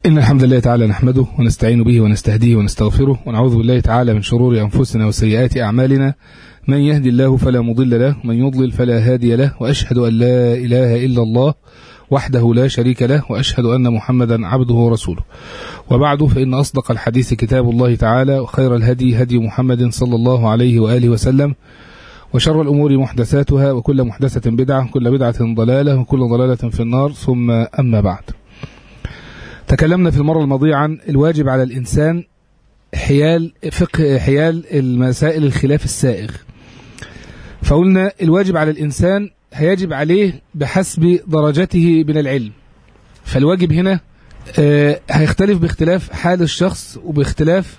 إن الحمد لله تعالى نحمده ونستعين به ونستهديه ونستغفره ونعوذ بالله تعالى من شرور أنفسنا وسيئات أعمالنا من يهدي الله فلا مضل له ومن يضلل فلا هادي له وأشهد أن لا إله إلا الله وحده لا شريك له وأشهد أن محمدا عبده ورسوله وبعد فإن أصدق الحديث كتاب الله تعالى وخير الهدي هدي محمد صلى الله عليه وآله وسلم وشر الأمور محدثاتها وكل محدثة بدعة وكل بدعة ضلالة وكل ضلالة في النار ثم أما بعد تكلمنا في المرة الماضية عن الواجب على الإنسان حيال فقه حيال المسائل الخلاف السائغ فقلنا الواجب على الإنسان هيجب عليه بحسب درجته من العلم فالواجب هنا آه، هيختلف باختلاف حال الشخص وباختلاف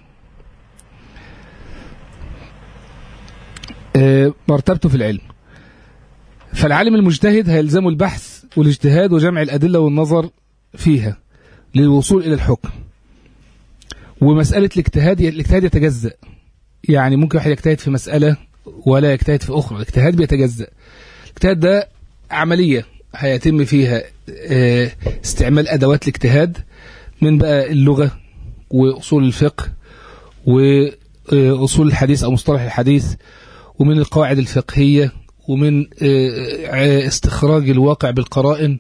آه، مرتبته في العلم فالعالم المجتهد هيلزمه البحث والاجتهاد وجمع الأدلة والنظر فيها للوصول إلى الحكم ومسألة الاجتهاد الاجتهاد يتجزأ يعني ممكن واحد يجتهد في مسألة ولا يجتهد في أخرى الاجتهاد بيتجزأ الاجتهاد ده عملية هيتم فيها اه، استعمال أدوات الاجتهاد من بقى اللغة وأصول الفقه وأصول الحديث أو مصطلح الحديث ومن القواعد الفقهية ومن اه، استخراج الواقع بالقرائن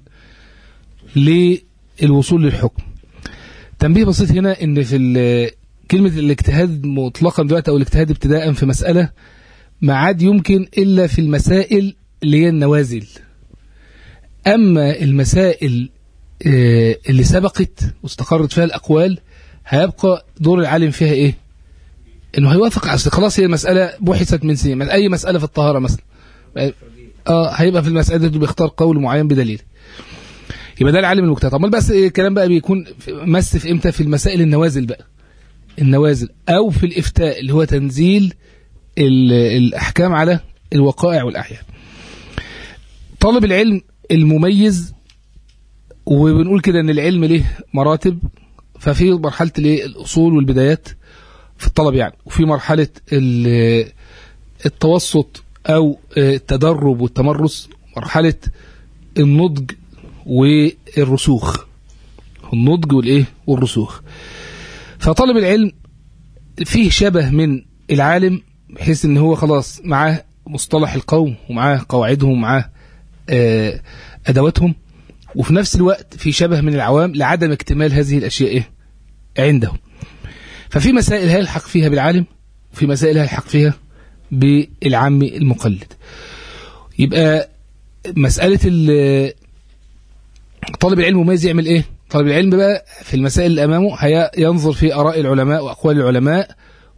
للوصول للحكم تنبيه بسيط هنا ان في ال- كلمة الاجتهاد مطلقا دلوقتي او الاجتهاد ابتداء في مسألة ما عاد يمكن الا في المسائل اللي هي النوازل اما المسائل آه، اللي سبقت واستقرت فيها الاقوال هيبقى دور العالم فيها ايه انه هيوافق اصل خلاص هي المسألة بحثت من سنين اي مسألة في الطهارة مثلا اه هيبقى في المسألة دي بيختار قول معين بدليل يبقى ده العالم المجتهد امال بس إيه الكلام بقى بيكون في- مس في امتى في المسائل النوازل بقى النوازل او في الافتاء اللي هو تنزيل ال- الاحكام على الوقائع والاحيان طالب العلم المميز وبنقول كده ان العلم له مراتب ففي مرحله الايه الاصول والبدايات في الطلب يعني وفي مرحله ال- التوسط او التدرب والتمرس مرحله النضج والرسوخ النضج والايه والرسوخ فطالب العلم فيه شبه من العالم بحيث ان هو خلاص معاه مصطلح القوم ومعاه قواعدهم ومعاه آه، ادواتهم وفي نفس الوقت في شبه من العوام لعدم اكتمال هذه الاشياء ايه عندهم ففي مسائل هيلحق فيها بالعالم وفي مسائل هيلحق فيها بالعام المقلد يبقى مسألة ال- طالب العلم مميز يعمل ايه طالب العلم بقى في المسائل اللي امامه هي ينظر في اراء العلماء واقوال العلماء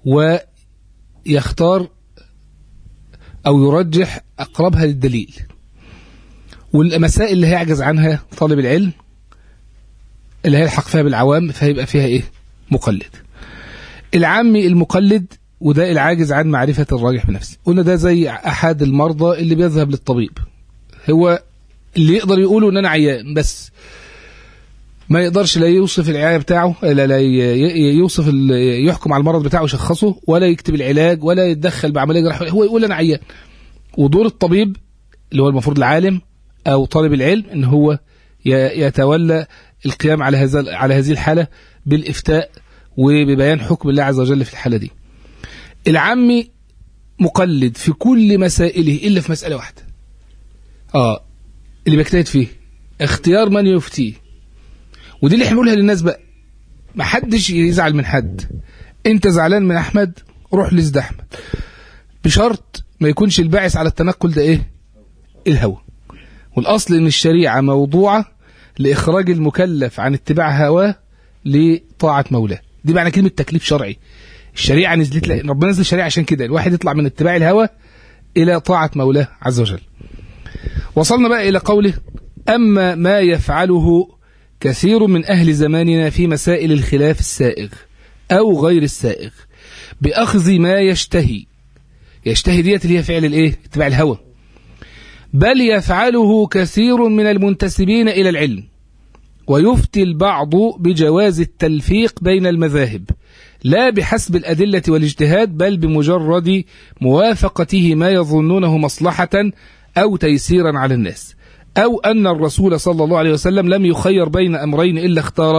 ويختار او يرجح اقربها للدليل والمسائل اللي هيعجز عنها طالب العلم اللي هيلحق فيها بالعوام فهيبقى فيها ايه مقلد العامي المقلد وده العاجز عن معرفة الراجح بنفسه قلنا ده زي أحد المرضى اللي بيذهب للطبيب هو اللي يقدر يقوله ان انا عيان بس ما يقدرش لا يوصف العيايه بتاعه لا لا ي- ي- يوصف ال- يحكم على المرض بتاعه يشخصه ولا يكتب العلاج ولا يتدخل بعمليه جراحيه هو يقول انا عيان ودور الطبيب اللي هو المفروض العالم او طالب العلم ان هو ي- يتولى القيام على هذا على هذه الحاله بالافتاء وببيان حكم الله عز وجل في الحاله دي العامي مقلد في كل مسائله الا في مساله واحده اه اللي بيجتهد فيه اختيار من يفتيه ودي اللي احنا بنقولها للناس بقى ما حدش يزعل من حد انت زعلان من احمد روح لزد احمد بشرط ما يكونش الباعث على التنقل ده ايه الهوى والاصل ان الشريعه موضوعه لاخراج المكلف عن اتباع هواه لطاعه مولاه دي معنى كلمه تكليف شرعي الشريعه نزلت لها ربنا نزل الشريعه عشان كده الواحد يطلع من اتباع الهوى الى طاعه مولاه عز وجل وصلنا بقى إلى قوله أما ما يفعله كثير من أهل زماننا في مسائل الخلاف السائغ أو غير السائغ بأخذ ما يشتهي يشتهي ديت اللي هي فعل الإيه؟ اتباع الهوى بل يفعله كثير من المنتسبين إلى العلم ويفتي البعض بجواز التلفيق بين المذاهب لا بحسب الأدلة والاجتهاد بل بمجرد موافقته ما يظنونه مصلحة أو تيسيرا على الناس أو أن الرسول صلى الله عليه وسلم لم يخير بين أمرين إلا اختار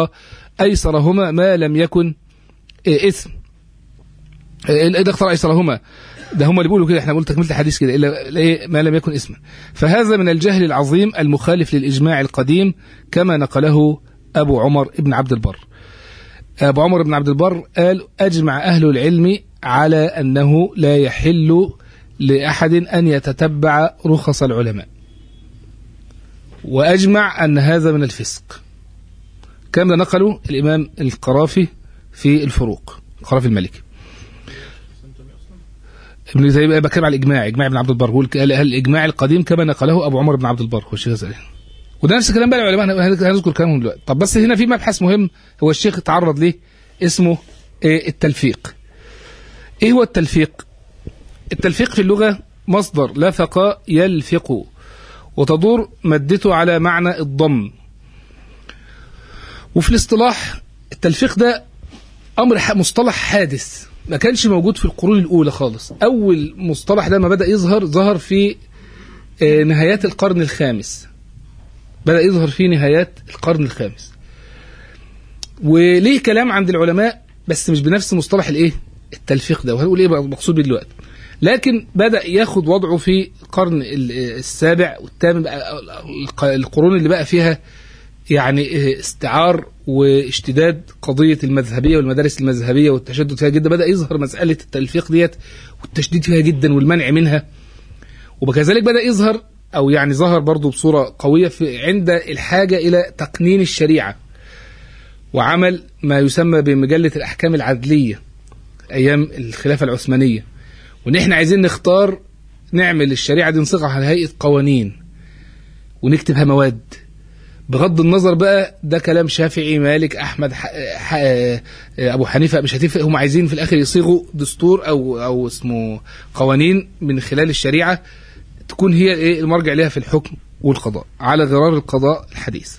أيسرهما ما لم يكن إيه اسم إيه ده اختار أيسرهما ده هم اللي بيقولوا كده احنا بنقول تكمله الحديث كده الا إيه ما لم يكن اسما فهذا من الجهل العظيم المخالف للاجماع القديم كما نقله ابو عمر ابن عبد البر ابو عمر بن عبد البر قال اجمع اهل العلم على انه لا يحل لاحد ان يتتبع رخص العلماء واجمع ان هذا من الفسق كما نقله الامام القرافي في الفروق القرافي المالكي ابن تيميه بتكلم على الاجماع اجماع ابن عبد البر بيقول قال الاجماع القديم كما نقله ابو عمر بن عبد البر هو الشيخ زين وده نفس الكلام بقى العلماء هنذكر كلامهم دلوقتي طب بس هنا في مبحث مهم هو الشيخ تعرض ليه اسمه إيه التلفيق ايه هو التلفيق التلفيق في اللغه مصدر لفق يلفق وتدور مادته على معنى الضم وفي الاصطلاح التلفيق ده امر مصطلح حادث ما كانش موجود في القرون الاولى خالص اول مصطلح ده ما بدا يظهر ظهر في نهايات القرن الخامس بدا يظهر في نهايات القرن الخامس وليه كلام عند العلماء بس مش بنفس مصطلح الايه التلفيق ده وهنقول ايه مقصود بيه دلوقتي لكن بدا ياخد وضعه في القرن السابع والثامن القرون اللي بقى فيها يعني استعار واشتداد قضية المذهبية والمدارس المذهبية والتشدد فيها جدا بدأ يظهر مسألة التلفيق ديت والتشديد فيها جدا والمنع منها وكذلك بدأ يظهر أو يعني ظهر برضو بصورة قوية في عند الحاجة إلى تقنين الشريعة وعمل ما يسمى بمجلة الأحكام العدلية أيام الخلافة العثمانية وإن إحنا عايزين نختار نعمل الشريعة دي نصيغها على هيئة قوانين ونكتبها مواد بغض النظر بقى ده كلام شافعي مالك احمد ح... ح... ابو حنيفه مش هتفرق هم عايزين في الاخر يصيغوا دستور او او اسمه قوانين من خلال الشريعه تكون هي ايه المرجع لها في الحكم والقضاء على غرار القضاء الحديث.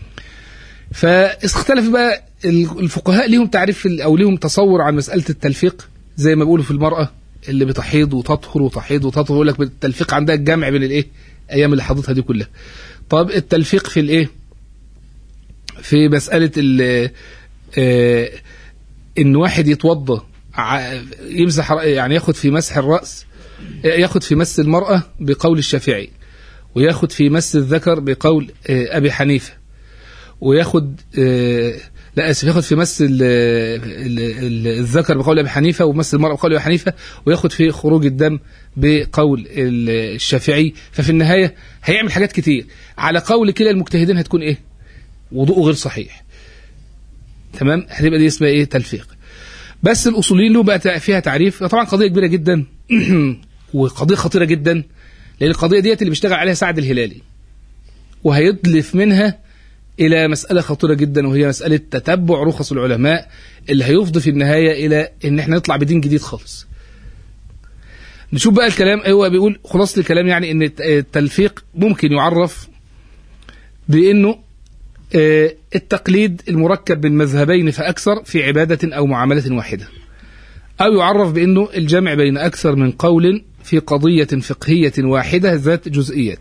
فاختلف بقى الفقهاء ليهم تعريف او ليهم تصور عن مساله التلفيق زي ما بيقولوا في المراه اللي بتحيض وتطهر وتحيض وتطهر يقول لك التلفيق عندها الجمع بين الايه؟ ايام اللي حضرتها دي كلها. طب التلفيق في الايه؟ في مسألة ال آه إن واحد يتوضى يمسح يعني ياخد في مسح الرأس ياخد في مس المرأة بقول الشافعي وياخد في مس الذكر بقول آه أبي حنيفة وياخد آه لا اسف ياخد في مس ال ال الذكر بقول ابي حنيفه ومس المراه بقول ابي حنيفه وياخد في خروج الدم بقول الشافعي ففي النهايه هيعمل حاجات كتير على قول كلا المجتهدين هتكون ايه؟ وضوءه غير صحيح تمام هتبقى دي اسمها ايه تلفيق بس الاصوليين له بقى فيها تعريف طبعا قضيه كبيره جدا وقضيه خطيره جدا لان القضيه ديت اللي بيشتغل عليها سعد الهلالي وهيدلف منها الى مساله خطيره جدا وهي مساله تتبع رخص العلماء اللي هيفضي في النهايه الى ان احنا نطلع بدين جديد خالص نشوف بقى الكلام هو بيقول خلاصه الكلام يعني ان التلفيق ممكن يعرف بانه التقليد المركب من مذهبين فأكثر في عبادة أو معاملة واحدة أو يعرف بأنه الجمع بين أكثر من قول في قضية فقهية واحدة ذات جزئيات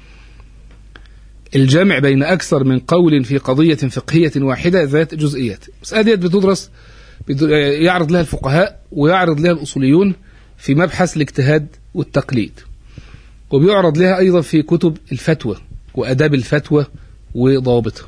الجمع بين أكثر من قول في قضية فقهية واحدة ذات جزئيات المسألة ديت بتدرس يعرض لها الفقهاء ويعرض لها الأصوليون في مبحث الاجتهاد والتقليد وبيعرض لها أيضا في كتب الفتوى وأداب الفتوى وضوابطها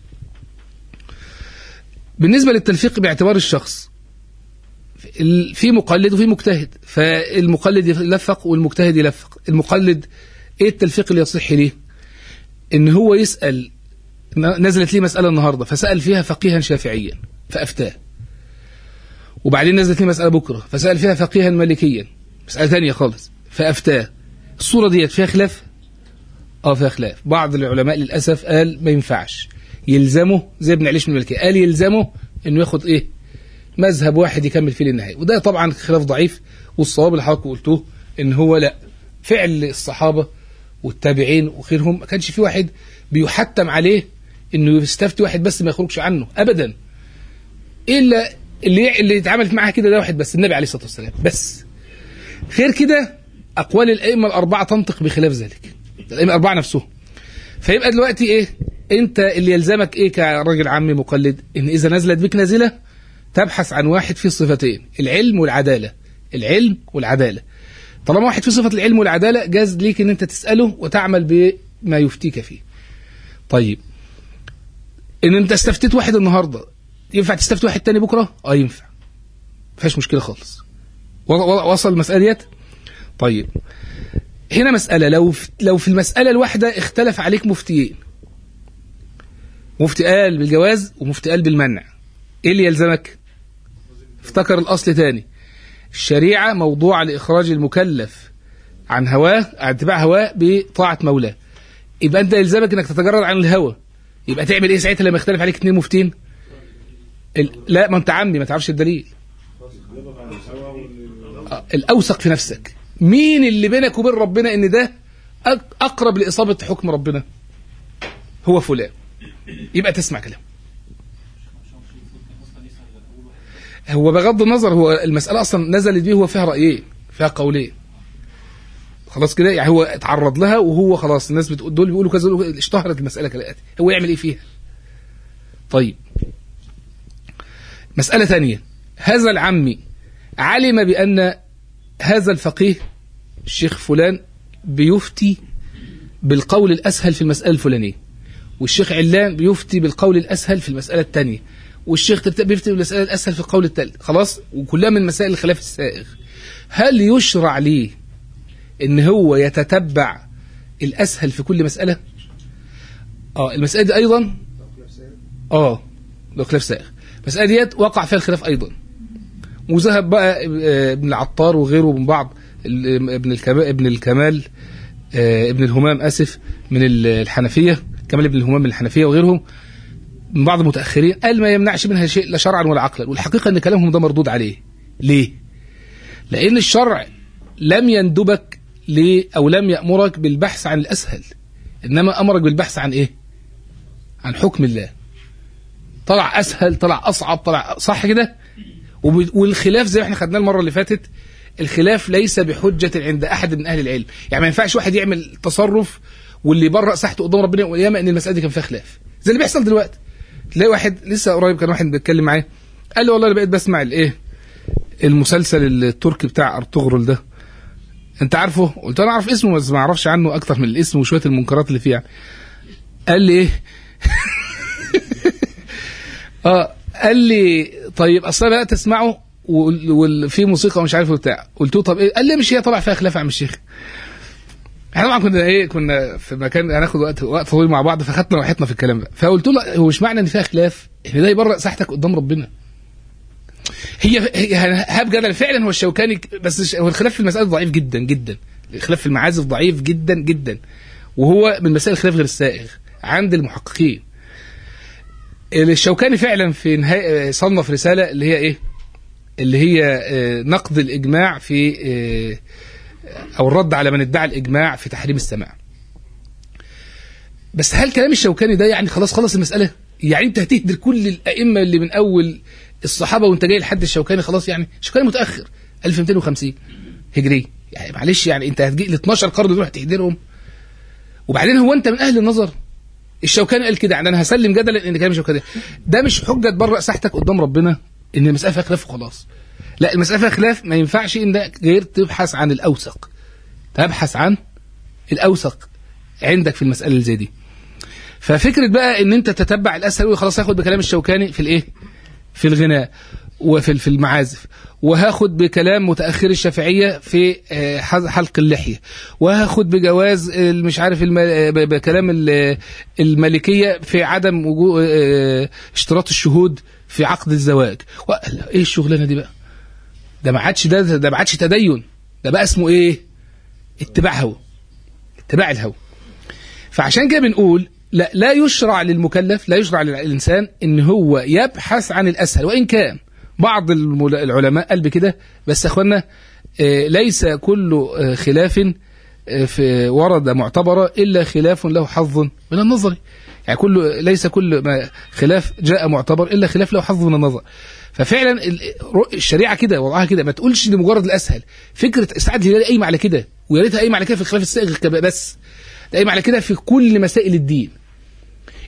بالنسبة للتلفيق باعتبار الشخص في مقلد وفي مجتهد فالمقلد يلفق والمجتهد يلفق المقلد ايه التلفيق اللي يصح ليه ان هو يسأل نزلت لي مسألة النهاردة فسأل فيها فقيها شافعيا فأفتاه وبعدين نزلت لي مسألة بكرة فسأل فيها فقيها مالكيا مسألة ثانية خالص فأفتاه الصورة ديت فيها خلاف اه فيها خلاف بعض العلماء للاسف قال ما ينفعش يلزمه زي ابن عليش من الملكيه قال يلزمه انه ياخد ايه مذهب واحد يكمل فيه للنهايه وده طبعا خلاف ضعيف والصواب اللي حضرتك قلتوه ان هو لا فعل الصحابه والتابعين وغيرهم ما كانش في واحد بيحتم عليه انه يستفتي واحد بس ما يخرجش عنه ابدا الا اللي اللي اتعاملت معاه كده ده واحد بس النبي عليه الصلاه والسلام بس غير كده اقوال الائمه الاربعه تنطق بخلاف ذلك الائمه الاربعه نفسهم فيبقى دلوقتي ايه انت اللي يلزمك ايه كراجل عامي مقلد ان اذا نزلت بك نازله تبحث عن واحد فيه صفتين العلم والعداله العلم والعداله طالما واحد فيه صفه العلم والعداله جاز ليك ان انت تساله وتعمل بما يفتيك فيه طيب ان انت استفتيت واحد النهارده ينفع تستفتي واحد تاني بكره اه ينفع مفيهاش مشكله خالص و- و- وصل المساله ديت طيب هنا مساله لو في لو في المساله الواحده اختلف عليك مفتيين مفتي قال بالجواز ومفتي قال بالمنع ايه اللي يلزمك افتكر الاصل تاني الشريعه موضوعه لاخراج المكلف عن هواه عن اتباع هواه بطاعه مولاه يبقى انت يلزمك انك تتجرد عن الهوى يبقى تعمل ايه ساعتها لما يختلف عليك اثنين مفتين ال... لا ما انت عمي ما تعرفش الدليل آه، الاوثق في نفسك مين اللي بينك وبين ربنا ان ده أق- اقرب لاصابه حكم ربنا هو فلان يبقى تسمع كلامه هو بغض النظر هو المساله اصلا نزلت بيه هو فيها رايين فيها قولين خلاص كده يعني هو اتعرض لها وهو خلاص الناس بتقول دول بيقولوا كذا دول- اشتهرت المساله كالاتي هو يعمل ايه فيها طيب مساله ثانيه هذا العمي علم بان هذا الفقيه الشيخ فلان بيفتي بالقول الاسهل في المساله الفلانيه والشيخ علان بيفتي بالقول الاسهل في المساله الثانيه والشيخ تبت- بيفتي بالمساله الاسهل في القول الثالث خلاص وكلها من مسائل الخلاف السائغ هل يشرع ليه ان هو يتتبع الاسهل في كل مساله اه المساله دي ايضا اه لو خلاف سائغ المساله ديت وقع فيها الخلاف ايضا وذهب بقى آه، ابن العطار وغيره من بعض ال- ابن الكمال ابن الكمال آه، ابن الهمام اسف من ال- الحنفيه كمال ابن الهمام من الحنفيه وغيرهم من بعض المتاخرين قال ما يمنعش منها شيء لا شرعا ولا عقلا والحقيقه ان كلامهم ده مردود عليه ليه لان الشرع لم يندبك ليه او لم يامرك بالبحث عن الاسهل انما امرك بالبحث عن ايه عن حكم الله طلع اسهل طلع اصعب طلع صح كده وب- والخلاف زي ما احنا خدناه المره اللي فاتت الخلاف ليس بحجه عند احد من اهل العلم يعني ما ينفعش واحد يعمل تصرف واللي يبرأ ساحته قدام ربنا يوم القيامه ان المساله دي كان فيها خلاف زي اللي بيحصل دلوقتي تلاقي واحد لسه قريب كان واحد بيتكلم معايا قال لي والله انا بقيت بسمع الايه المسلسل التركي بتاع ارطغرل ده انت عارفه قلت له انا اعرف اسمه بس ما اعرفش عنه اكتر من الاسم وشويه المنكرات اللي فيه يعني. قال لي ايه اه قال لي طيب اصل انا بدات اسمعه وفي موسيقى ومش عارف بتاع قلت له طب ايه قال لي مش هي طلع فيها خلاف يا عم الشيخ احنا طبعا كنا ايه كنا في مكان هناخد وقت وقت طويل مع بعض فخدنا راحتنا في الكلام ده فقلت له هو مش معنى ان فيها خلاف ان ده يبرأ ساحتك قدام ربنا هي هي هاب جدل فعلا هو الشوكاني ك- بس الش- هو الخلاف في المسألة ضعيف جدا جدا الخلاف في المعازف ضعيف جدا جدا وهو من مسائل الخلاف غير السائغ عند المحققين الشوكاني فعلا في نهاية صنف رسالة اللي هي ايه اللي هي آه، نقد الإجماع في آه، أو الرد على من ادعى الإجماع في تحريم السماع بس هل كلام الشوكاني ده يعني خلاص خلص المسألة يعني انت هتهدر كل الأئمة اللي من أول الصحابة وانت جاي لحد الشوكاني خلاص يعني الشوكاني متأخر 1250 هجري يعني معلش يعني انت هتجي ل 12 قرن دول هتهدرهم وبعدين هو انت من أهل النظر الشوكاني قال كده يعني انا هسلم جدلا ان كلام الشوكاني ده مش حجه تبرأ ساحتك قدام ربنا ان المساله فيها خلاف وخلاص لا المساله فيها خلاف ما ينفعش ان غير تبحث عن الاوثق تبحث عن الاوثق عندك في المساله اللي زي دي ففكره بقى ان انت تتبع الاسهل وخلاص هاخد بكلام الشوكاني في الايه في الغناء وفي في المعازف وهاخد بكلام متاخر الشافعيه في آه، حز- حلق اللحيه وهاخد بجواز ال- مش عارف الم... ب- بكلام ال- المالكيه في عدم وجود اشتراط الشهود في عقد الزواج و... لا، ايه الشغلانه دي بقى ده ما عادش ده ده ما عادش تدين ده بقى اسمه ايه اتباع هوى اتباع الهوى فعشان كده بنقول لا لا يشرع للمكلف لا يشرع للإنسان إن هو يبحث عن الأسهل وإن كان بعض المل- العلماء قال بكده بس يا أخوانا آه، ليس كل آه، خلاف آه، في ورد معتبرة إلا خلاف له حظ من النظر يعني كل ليس كل ما خلاف جاء معتبر إلا خلاف له حظ من النظر ففعلا ال- الشريعة كده وضعها كده ما تقولش لمجرد الأسهل فكرة استعاد الهلال قايمة على كده ويا ريتها قايمة على كده في الخلاف السائغ كب- بس ده قايمة على كده في كل مسائل الدين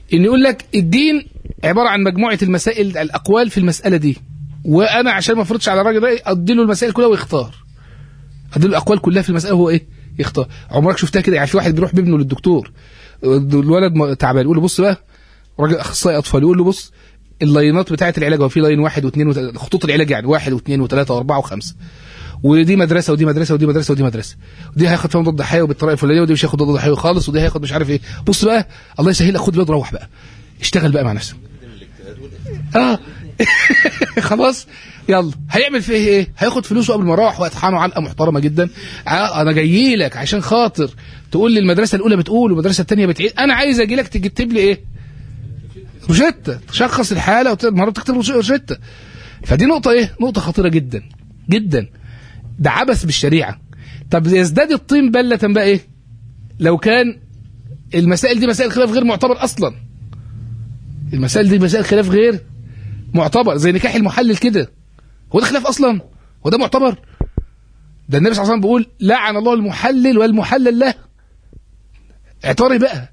ان يقول لك الدين عباره عن مجموعه المسائل الاقوال في المساله دي وانا عشان ما افرضش على الراجل ده ادي له المسائل كلها ويختار ادي له الاقوال كلها في المساله هو ايه يختار عمرك شفتها كده يعني في واحد بيروح بابنه للدكتور الولد م- تعبان يقول له بص بقى راجل اخصائي اطفال يقول له بص اللاينات بتاعه العلاج هو في لاين واحد واثنين وت... خطوط العلاج يعني واحد واثنين وثلاثه واربعه وخمسه ودي مدرسه ودي مدرسه ودي مدرسه ودي مدرسه ودي هياخد فيها مضاد حيوي بالطريقه الفلانيه ودي مش هياخد مضاد حيوي خالص ودي هياخد مش عارف ايه بص بقى الله يسهل لك خد الواد روح بقى اشتغل بقى مع نفسك اه خلاص يلا هيعمل فيه ايه هياخد فلوسه قبل ما اروح وهيطحنه علقه محترمه جدا آه انا جاي لك عشان خاطر تقول لي المدرسه الاولى بتقول والمدرسه الثانيه بتعيد انا عايز اجي لك تكتب لي ايه روشته تشخص الحاله ومرات تكتب روشته فدي نقطه ايه نقطه خطيره جدا جدا ده عبث بالشريعه طب يزداد الطين بله بقى ايه لو كان المسائل دي مسائل خلاف غير معتبر اصلا المسائل دي مسائل خلاف غير معتبر زي نكاح المحلل كده هو ده خلاف اصلا هو ده معتبر ده النبي صلى الله عليه وسلم بيقول لعن الله المحلل والمحلل له اعتري بقى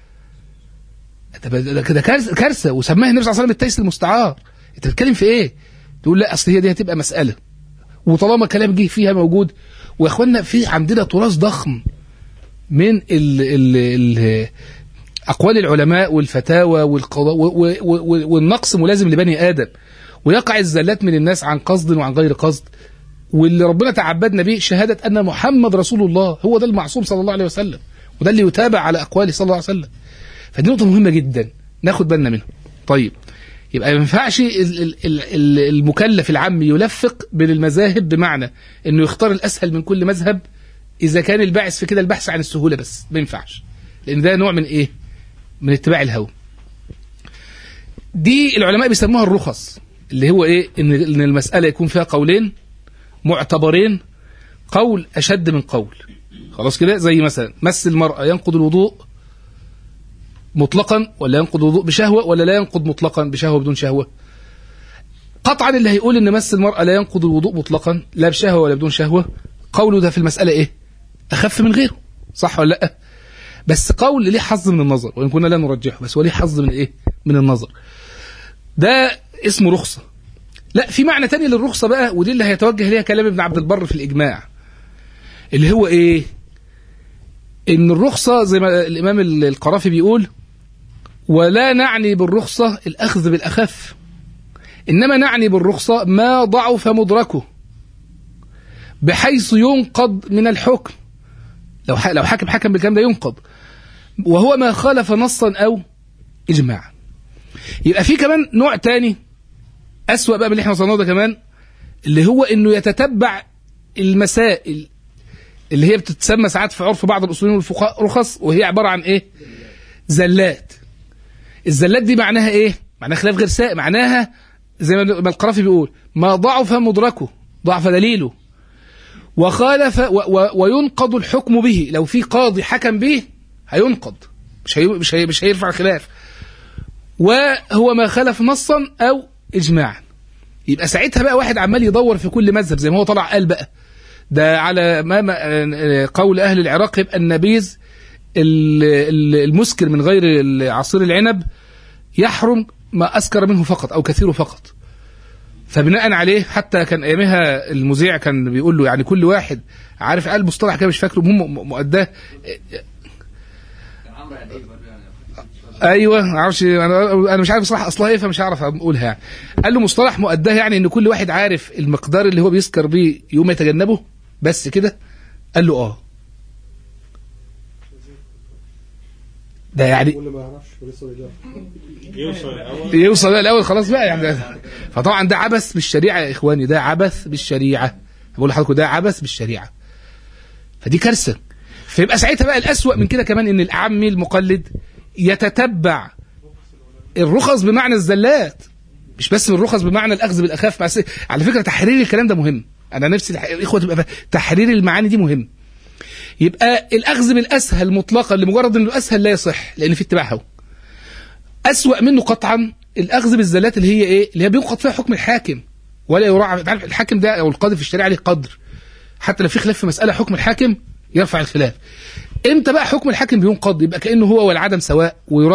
ده ده كده كارثه كارثه وسماها النبي صلى الله عليه وسلم التيس المستعار انت بتتكلم في ايه تقول لا اصل هي دي هتبقى مساله وطالما كلام جه فيها موجود ويا اخوانا في عندنا تراث ضخم من ال ال ال اقوال العلماء والفتاوى والقضاء و- و- و- والنقص ملازم لبني ادم ويقع الزلات من الناس عن قصد وعن غير قصد واللي ربنا تعبدنا به شهاده ان محمد رسول الله هو ده المعصوم صلى الله عليه وسلم وده اللي يتابع على اقواله صلى الله عليه وسلم فدي نقطه مهمه جدا ناخد بالنا منها طيب يبقى ما ينفعش ال- ال- ال- ال- المكلف العام يلفق بين المذاهب بمعنى انه يختار الاسهل من كل مذهب اذا كان الباعث في كده البحث عن السهوله بس ما ينفعش لان ده نوع من ايه من اتباع الهوى دي العلماء بيسموها الرخص اللي هو ايه ان ان المساله يكون فيها قولين معتبرين قول اشد من قول خلاص كده زي مثلا مس المراه ينقض الوضوء مطلقا ولا ينقض الوضوء بشهوه ولا لا ينقض مطلقا بشهوه بدون شهوه قطعا اللي هيقول ان مس المراه لا ينقض الوضوء مطلقا لا بشهوه ولا بدون شهوه قوله ده في المساله ايه اخف من غيره صح ولا لا بس قول ليه حظ من النظر وان كنا لا نرجحه بس هو ليه حظ من ايه من النظر ده اسمه رخصه لا في معنى تاني للرخصه بقى ودي اللي هيتوجه ليها كلام ابن عبد البر في الاجماع اللي هو ايه ان الرخصه زي ما الامام القرافي بيقول ولا نعني بالرخصه الاخذ بالاخف انما نعني بالرخصه ما ضعف مدركه بحيث ينقض من الحكم لو ح- لو حاكم حكم بالكلام ده ينقض وهو ما خالف نصا او اجماعا يبقى في كمان نوع تاني اسوأ بقى من اللي احنا وصلنا له ده كمان اللي هو انه يتتبع المسائل اللي هي بتتسمى ساعات في عرف بعض الاصوليين والفقهاء رخص وهي عباره عن ايه؟ زلات. الزلات دي معناها ايه؟ معناها خلاف غير سائق معناها زي ما ما القرافي بيقول ما ضعف مدركه ضعف دليله وخالف و و وينقض الحكم به لو في قاضي حكم به هينقض مش هي مش هي مش هيرفع خلاف وهو ما خالف نصا او اجماعا يبقى ساعتها بقى واحد عمال يدور في كل مذهب زي ما هو طلع قال بقى ده على ما ما- قول اهل العراق يبقى النبيذ ال- ال- المسكر من غير عصير العنب يحرم ما اسكر منه فقط او كثيره فقط فبناء عليه حتى كان ايامها المذيع كان بيقول له يعني كل واحد عارف قال مصطلح كده مش فاكره مهم مؤداه ايوه ما اعرفش انا انا مش عارف بصراحه اصلها ايه فمش هعرف اقولها يعني قال له مصطلح مؤداه يعني ان كل واحد عارف المقدار اللي هو بيسكر بيه يوم يتجنبه بس كده قال له اه ده يعني واللي ما يعرفش ولسه بيجرب يوصل الاول يوصل بقى الاول خلاص بقى يعني ده- فطبعا ده عبث بالشريعه يا اخواني ده عبث بالشريعه بقول لحضراتكم ده عبث بالشريعه فدي كارثه فيبقى ساعتها بقى الاسوأ من كده كمان ان الاعمي المقلد يتتبع الرخص بمعنى الزلات مش بس الرخص بمعنى الاخذ بالاخف بس على فكره تحرير الكلام ده مهم انا نفسي الح- الاخوه تبقى فا- تحرير المعاني دي مهم يبقى الاخذ بالاسهل مطلقا لمجرد انه اسهل لا يصح لان في اتباع هوى أسوأ منه قطعا الأخذ بالزلات اللي هي إيه؟ اللي هي بينقض فيها حكم الحاكم ولا يراعى تعرف الحاكم ده أو القاضي في الشريعة عليه قدر حتى لو في خلاف في مسألة حكم الحاكم يرفع الخلاف امتى بقى حكم الحاكم بينقض يبقى كأنه هو والعدم سواء ويرد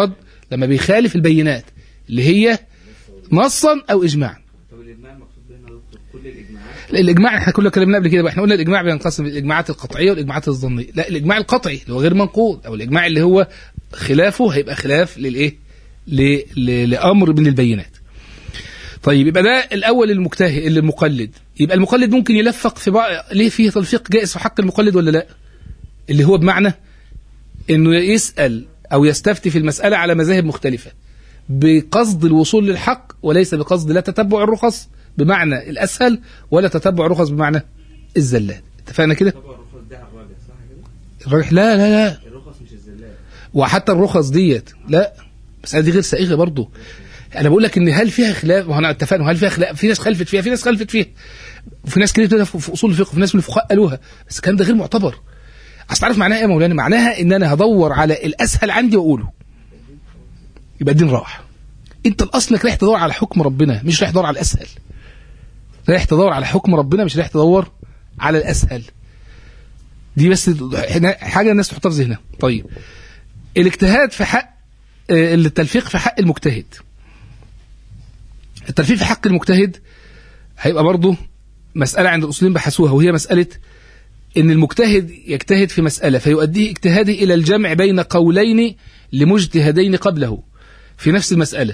لما بيخالف البينات اللي هي نصا او اجماعا طب الاجماع المقصود به يا دكتور كل الاجماعات الاجماع احنا كنا اتكلمنا قبل كده بقى احنا قلنا الاجماع بينقسم الاجماعات القطعيه والاجماعات الظنيه لا الاجماع القطعي اللي هو غير منقول او الاجماع اللي هو خلافه هيبقى خلاف للايه ل- ل- لامر من البينات طيب يبقى ده الاول المجتهد اللي المقلد يبقى المقلد ممكن يلفق في بعض ليه فيه تلفيق جائز في حق المقلد ولا لا اللي هو بمعنى انه يسال او يستفتي في المساله على مذاهب مختلفه بقصد الوصول للحق وليس بقصد لا تتبع الرخص بمعنى الاسهل ولا تتبع الرخص بمعنى الزلات اتفقنا كده طبعا الرخص ده على الراجح صح كده الراجح لا لا لا الرخص مش الزلات وحتى الرخص ديت لا بس دي غير سائغه برضه انا بقول لك ان هل فيها خلاف وهنا اتفقنا هل فيها خلاف في ناس خلفت فيها في ناس خلفت فيها وفي ناس كده في في اصول الفقه وفي ناس من الفقهاء قالوها بس الكلام ده غير معتبر اصل عارف معناها ايه يا مولانا معناها ان انا هدور على الاسهل عندي واقوله يبقى الدين راح انت الاصل انك رايح تدور على حكم ربنا مش رايح تدور على الاسهل رايح تدور على حكم ربنا مش رايح تدور على الاسهل دي بس هنا حاجه الناس تحطها في ذهنها طيب الاجتهاد في حق آه، التلفيق في حق المجتهد التلفيق في حق المجتهد هيبقى برضه مسألة عند الأصولين بحثوها وهي مسألة إن المجتهد يجتهد في مسألة فيؤديه اجتهاده إلى الجمع بين قولين لمجتهدين قبله في نفس المسألة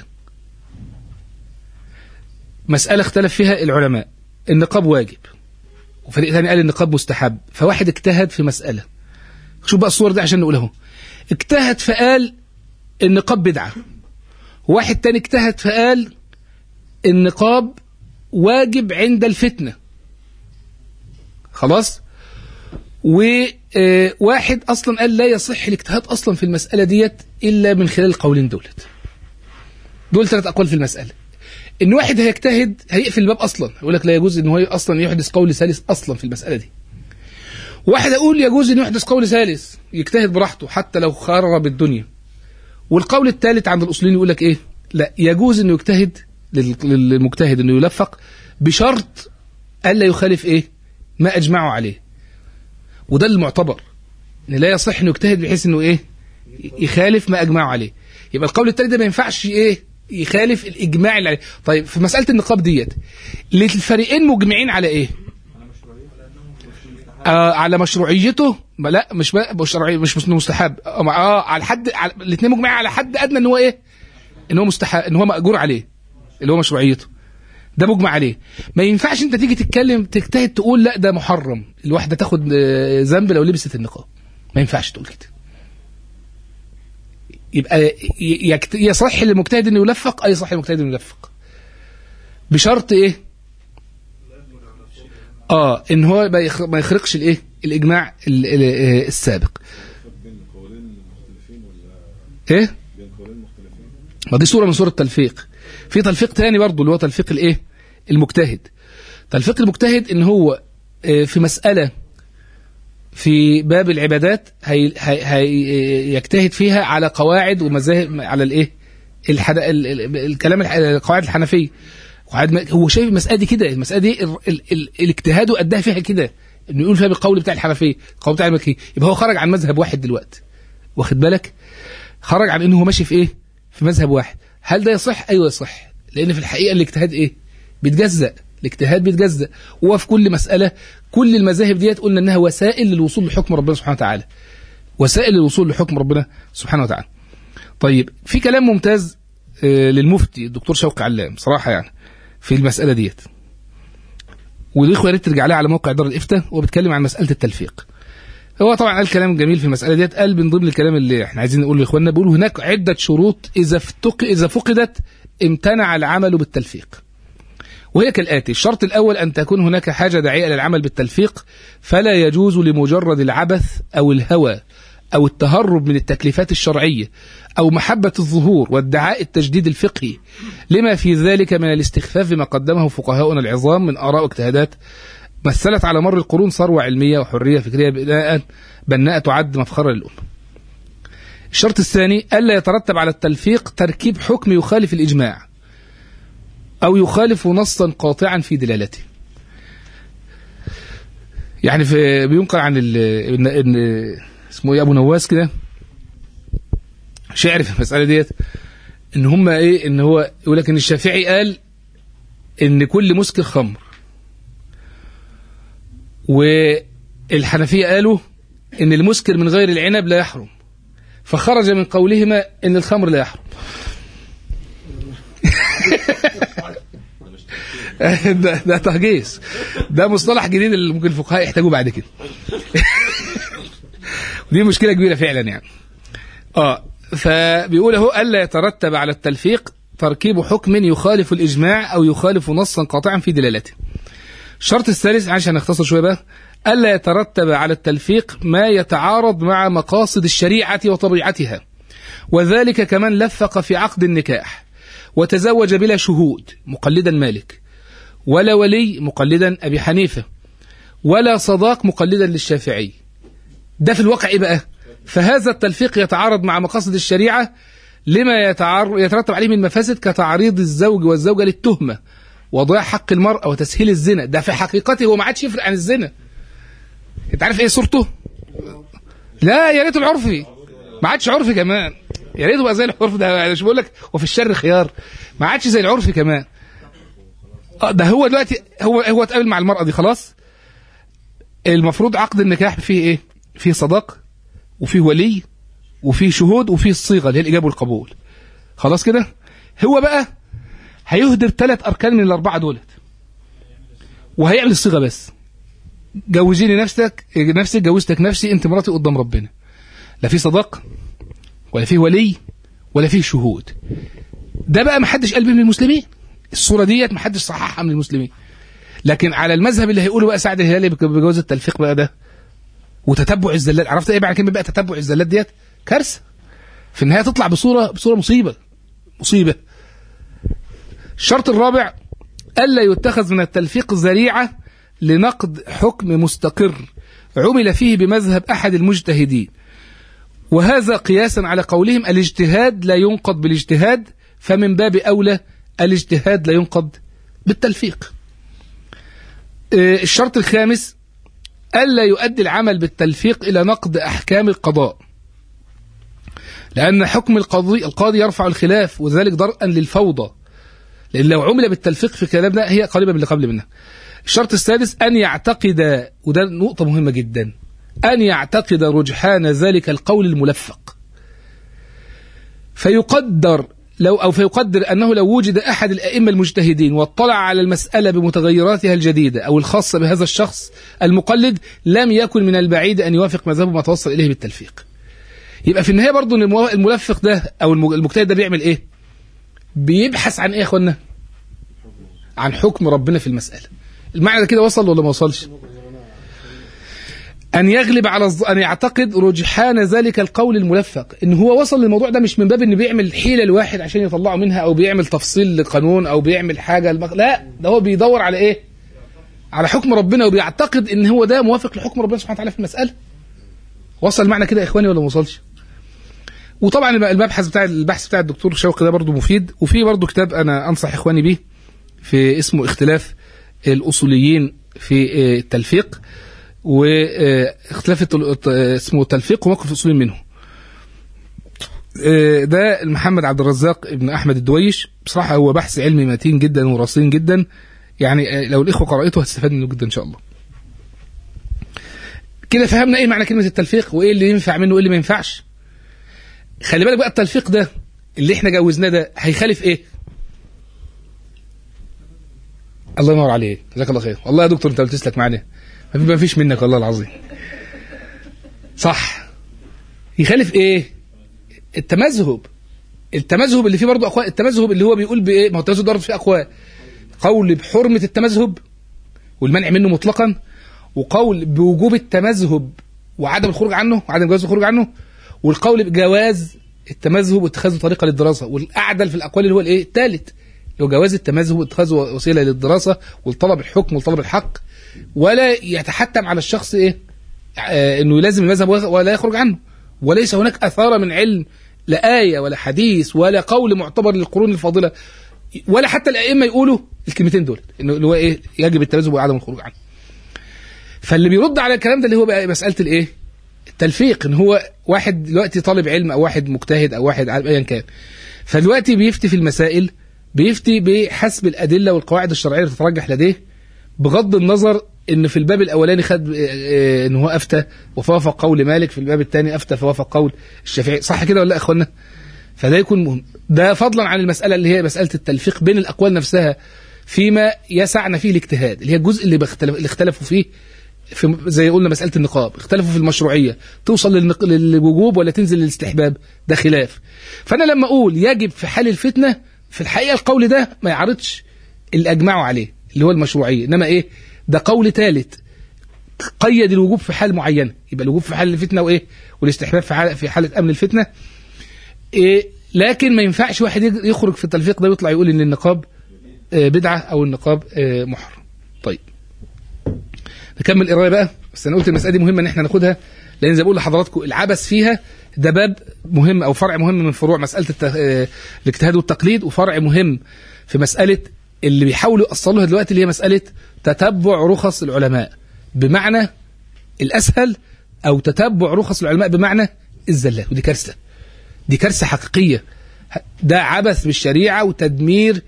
مسألة اختلف فيها العلماء النقاب واجب وفريق ثاني قال النقاب مستحب فواحد اجتهد في مسألة شوف بقى الصور دي عشان نقولها اجتهد فقال النقاب بدعة واحد تاني اجتهد فقال النقاب واجب عند الفتنة خلاص وواحد اصلا قال لا يصح الاجتهاد اصلا في المسألة ديت الا من خلال القولين دولت دول ثلاث اقوال في المسألة ان واحد هيجتهد هيقفل الباب اصلا يقول لك لا يجوز ان هو اصلا يحدث قول ثالث اصلا في المسألة دي واحد يقول يجوز ان يحدث قول ثالث يجتهد براحته حتى لو خرب الدنيا والقول الثالث عند الاصوليين يقول لك ايه لا يجوز انه يجتهد لل- للمجتهد انه يلفق بشرط الا يخالف ايه ما اجمعوا عليه وده المعتبر ان لا يصح انه يجتهد بحيث انه ايه يخالف ما اجمعوا عليه يبقى القول الثالث ده ما ينفعش ايه يخالف الاجماع اللي عليه طيب في مساله النقاب ديت الفريقين مجمعين على ايه آه على مشروعيته ما لا مش بقى- مش شرعي مش مش مستحب اه مع- آه، على حد على الاثنين مجمعين على حد ادنى ان هو ايه ان هو مستحب ان هو ماجور عليه اللي هو مشروعيته ده مجمع عليه ما ينفعش انت تيجي تتكلم تجتهد تقول لا ده محرم الواحده تاخد آه، ذنب لو لبست النقاب ما ينفعش تقول كده يبقى ي- يكت- يصح للمجتهد انه يلفق اي يصح للمجتهد انه يلفق بشرط ايه اه ان هو ما يخ- ما يخرقش الايه الاجماع ال- ال- آه، السابق بين قولين مختلفين ولا ايه بين قولين مختلفين ما دي صورة من صور التلفيق في تلفيق تاني برضو اللي هو تلفيق الايه المجتهد تلفيق المجتهد ان هو آه، في مسألة في باب العبادات هي هي هي يجتهد فيها على قواعد ومذاهب على الايه الحد... ال... ال... الكلام الح... القواعد الحنفيه قواعد م- هو شايف المساله دي كده المساله دي ال... ال... ال... الاجتهاد اداها فيها كده انه يقول فيها بالقول بتاع الحنفيه القول بتاع المالكيه يبقى هو خرج عن مذهب واحد دلوقتي واخد بالك خرج عن انه هو ماشي في ايه في مذهب واحد هل ده يصح ايوه يصح لان في الحقيقه الاجتهاد ايه بيتجزأ الاجتهاد بيتجزأ وفي كل مسألة كل المذاهب ديت قلنا انها وسائل للوصول لحكم ربنا سبحانه وتعالى وسائل للوصول لحكم ربنا سبحانه وتعالى طيب في كلام ممتاز آه، للمفتي الدكتور شوقي علام صراحة يعني في المسألة ديت والاخوه يا ريت ترجع لها على موقع دار الافتاء وهو بيتكلم عن مسألة التلفيق هو طبعا قال كلام جميل في المسألة ديت قال من ضمن الكلام اللي احنا عايزين نقوله لاخواننا بيقولوا هناك عدة شروط إذا افتق إذا فقدت امتنع العمل بالتلفيق وهي كالآتي الشرط الأول أن تكون هناك حاجة داعية للعمل بالتلفيق فلا يجوز لمجرد العبث أو الهوى أو التهرب من التكليفات الشرعية أو محبة الظهور وادعاء التجديد الفقهي لما في ذلك من الاستخفاف بما قدمه فقهاؤنا العظام من آراء واجتهادات مثلت على مر القرون ثروة علمية وحرية فكرية بناء بناء تعد مفخرا للأمة الشرط الثاني ألا يترتب على التلفيق تركيب حكم يخالف الإجماع أو يخالف نصا قاطعا في دلالته يعني في بينقل عن ال إن إن اسمه ايه ابو نواس كده شعر في المساله ديت ان هم ايه ان هو يقول لك ان الشافعي قال ان كل مسكر خمر والحنفيه قالوا ان المسكر من غير العنب لا يحرم فخرج من قولهما ان الخمر لا يحرم ده, ده تهجيس ده مصطلح جديد اللي ممكن الفقهاء يحتاجوه بعد كده دي مشكله كبيره فعلا يعني اه فبيقول اهو الا يترتب على التلفيق تركيب حكم يخالف الاجماع او يخالف نصا قاطعا في دلالته الشرط الثالث عشان نختصر شويه بقى الا يترتب على التلفيق ما يتعارض مع مقاصد الشريعه وطبيعتها وذلك كمن لفق في عقد النكاح وتزوج بلا شهود مقلدا مالك ولا ولي مقلدا ابي حنيفه ولا صداق مقلدا للشافعي ده في الواقع ايه بقى فهذا التلفيق يتعارض مع مقاصد الشريعه لما يتعار... يترتب عليه من مفاسد كتعريض الزوج والزوجه للتهمه وضياع حق المراه وتسهيل الزنا ده في حقيقته هو ما عادش يفرق عن الزنا انت عارف ايه صورته لا يا ريته العرفي ما عادش عرفي كمان يا ريته بقى زي العرف ده أنا مش بقول لك وفي الشر خيار ما عادش زي العرفي كمان اه ده هو دلوقتي هو هو اتقابل مع المرأة دي خلاص المفروض عقد النكاح فيه ايه فيه صداق وفيه ولي وفيه شهود وفيه الصيغة اللي هي الإجابة والقبول خلاص كده هو بقى هيهدر ثلاث أركان من الأربعة دولت وهيعمل الصيغة بس جوزيني نفسك نفسك جوزتك نفسي انت مراتي قدام ربنا لا في صداق ولا فيه ولي ولا فيه شهود ده بقى ما حدش قال بيه من المسلمين الصورة ديت ما حدش صححها من المسلمين لكن على المذهب اللي هيقوله بقى سعد الهلالي بجواز التلفيق بقى ده وتتبع الزلات عرفت ايه معنى كلمه بقى تتبع الزلات ديت كارثه في النهايه تطلع بصوره بصوره مصيبه مصيبه الشرط الرابع الا يتخذ من التلفيق ذريعه لنقد حكم مستقر عمل فيه بمذهب احد المجتهدين وهذا قياسا على قولهم الاجتهاد لا ينقض بالاجتهاد فمن باب اولى الاجتهاد لا ينقض بالتلفيق الشرط الخامس ألا يؤدي العمل بالتلفيق إلى نقد أحكام القضاء لأن حكم القاضي القاضي يرفع الخلاف وذلك درءا للفوضى لأن لو عمل بالتلفيق في كلامنا هي قريبة من اللي قبل منها الشرط السادس أن يعتقد وده نقطة مهمة جدا أن يعتقد رجحان ذلك القول الملفق فيقدر لو أو فيقدر أنه لو وجد أحد الأئمة المجتهدين واطلع على المسألة بمتغيراتها الجديدة أو الخاصة بهذا الشخص المقلد لم يكن من البعيد أن يوافق مذهبه ما توصل إليه بالتلفيق يبقى في النهاية برضو أن الملفق ده أو المجتهد ده بيعمل إيه بيبحث عن إيه يا أخوانا عن حكم ربنا في المسألة المعنى ده كده وصل ولا ما وصلش أن يغلب على الظ... أن يعتقد رجحان ذلك القول الملفق إن هو وصل للموضوع ده مش من باب إنه بيعمل حيلة لواحد عشان يطلعه منها أو بيعمل تفصيل لقانون أو بيعمل حاجة المق... لا ده هو بيدور على إيه؟ على حكم ربنا وبيعتقد إن هو ده موافق لحكم ربنا سبحانه وتعالى في المسألة. وصل المعنى كده يا إخواني ولا ما وصلش؟ وطبعا المبحث بتاع البحث بتاع الدكتور شوقي ده برضه مفيد وفي برضه كتاب أنا أنصح إخواني بيه في اسمه اختلاف الأصوليين في التلفيق واختلاف اسمه تلفيق وموقف الاصولي منه ده محمد عبد الرزاق ابن احمد الدويش بصراحه هو بحث علمي متين جدا ورصين جدا يعني لو الاخوه قرأته هتستفاد منه جدا ان شاء الله كده فهمنا ايه معنى كلمه التلفيق وايه اللي ينفع منه وايه اللي ما ينفعش خلي بالك بقى التلفيق ده اللي احنا جوزناه ده هيخالف ايه الله ينور عليك جزاك الله خير والله يا دكتور انت بتسلك معانا ما فيش منك والله العظيم صح يخالف ايه التمذهب التمذهب اللي فيه برضه اقوال التمذهب اللي هو بيقول بايه ما هو التمذهب برضه فيه اقوال قول بحرمه التمذهب والمنع منه مطلقا وقول بوجوب التمذهب وعدم الخروج عنه وعدم جواز الخروج عنه والقول بجواز التمذهب واتخاذه طريقه للدراسه والاعدل في الاقوال اللي هو الايه الثالث لو جواز التمذهب واتخاذه وسيله للدراسه ولطلب الحكم ولطلب الحق ولا يتحتم على الشخص ايه آه انه لازم المذهب ولا يخرج عنه وليس هناك اثار من علم لا آية ولا حديث ولا قول معتبر للقرون الفاضلة ولا حتى الأئمة يقولوا الكلمتين دول إنه اللي هو إيه يجب التمذهب وعدم الخروج عنه. فاللي بيرد على الكلام ده اللي هو بقى مسألة الإيه؟ التلفيق إن هو واحد دلوقتي طالب علم أو واحد مجتهد أو واحد عالم أيا كان. فدلوقتي بيفتي في المسائل بيفتي بحسب الادله والقواعد الشرعيه اللي تترجح لديه بغض النظر ان في الباب الاولاني خد آه، آه، ان هو افتى وفوافق قول مالك في الباب الثاني افتى فوافق قول الشافعي صح كده ولا لا يا اخوانا فده يكون مهم ده فضلا عن المساله اللي هي مساله التلفيق بين الاقوال نفسها فيما يسعنا فيه الاجتهاد اللي هي الجزء اللي, بختلف اللي اختلفوا فيه في زي قلنا مساله النقاب اختلفوا في المشروعيه توصل للنق... للوجوب ولا تنزل للاستحباب ده خلاف فانا لما اقول يجب في حال الفتنه في الحقيقه القول ده ما يعرضش اللي اجمعوا عليه اللي هو المشروعيه انما ايه ده قول ثالث قيد الوجوب في حال معينه يبقى الوجوب في حال الفتنه وايه والاستحباب في حاله في حاله امن الفتنه إيه لكن ما ينفعش واحد يج- يخرج في التلفيق ده ويطلع يقول ان النقاب آه، بدعه او النقاب آه، محرم طيب نكمل قرايه بقى بس انا قلت المساله دي مهمه ان احنا ناخدها لان زي ما بقول لحضراتكم العبث فيها ده باب مهم او فرع مهم من فروع مساله الت... آه، الاجتهاد والتقليد وفرع مهم في مساله اللي بيحاولوا يوصلوها دلوقتي اللي هي مساله تتبع رخص العلماء بمعنى الاسهل او تتبع رخص العلماء بمعنى الزلات ودي كارثه دي كارثه حقيقيه ده عبث بالشريعه وتدمير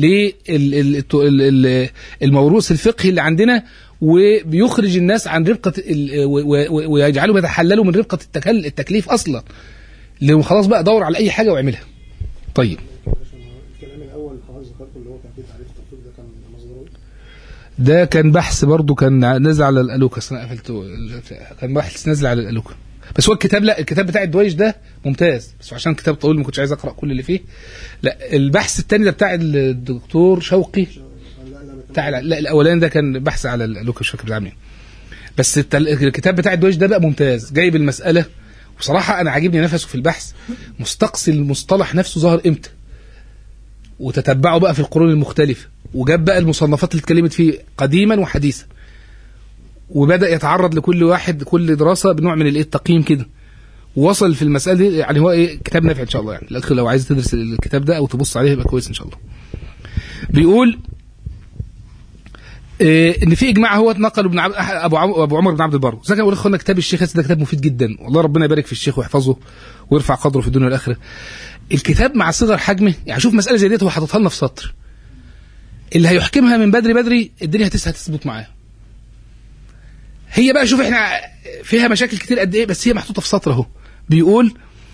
للموروث الفقهي اللي عندنا وبيخرج الناس عن ربقه ال- و- و- ويجعلهم يتحللوا من ربقه التكل- التكليف اصلا اللي هو خلاص بقى دور على اي حاجه واعملها طيب الكلام الاول اللي حضرتك ذكرته اللي هو تعديل تعريف التطبيق ده كان مصدره ده كان بحث برضو كان نازل على الالوكا أصل انا قفلته كان بحث نازل على الالوكا بس هو الكتاب لا الكتاب بتاع الدويش ده ممتاز بس عشان كتاب طويل ما كنتش عايز اقرا كل اللي فيه لا البحث الثاني ده بتاع الدكتور شوقي لا لا بتاع لا الاولاني ده كان بحث على الالوكا مش فاكر بتاع مين بس التل... الكتاب بتاع الدويش ده بقى ممتاز جايب المساله وصراحه انا عاجبني نفسه في البحث مستقصي المصطلح نفسه ظهر امتى وتتبعه بقى في القرون المختلفه وجاب بقى المصنفات اللي اتكلمت فيه قديما وحديثا وبدا يتعرض لكل واحد كل دراسه بنوع من الايه التقييم كده ووصل في المساله دي يعني هو ايه كتاب نافع ان شاء الله يعني الأخ لو عايز تدرس الكتاب ده او تبص عليه يبقى كويس ان شاء الله بيقول إيه ان في اجماع هو اتنقل ابن عب... ابو عم... ابو عمر بن عبد البر زي ما بقول اخوانا كتاب الشيخ ده كتاب مفيد جدا والله ربنا يبارك في الشيخ ويحفظه ويرفع قدره في الدنيا والاخره الكتاب مع صغر حجمه يعني شوف مساله زي ديت هو حاططها لنا في سطر اللي هيحكمها من بدري بدري الدنيا هتس هتثبت معاه هي بقى شوف احنا فيها مشاكل كتير قد ايه بس هي محطوطه في سطر اهو بيقول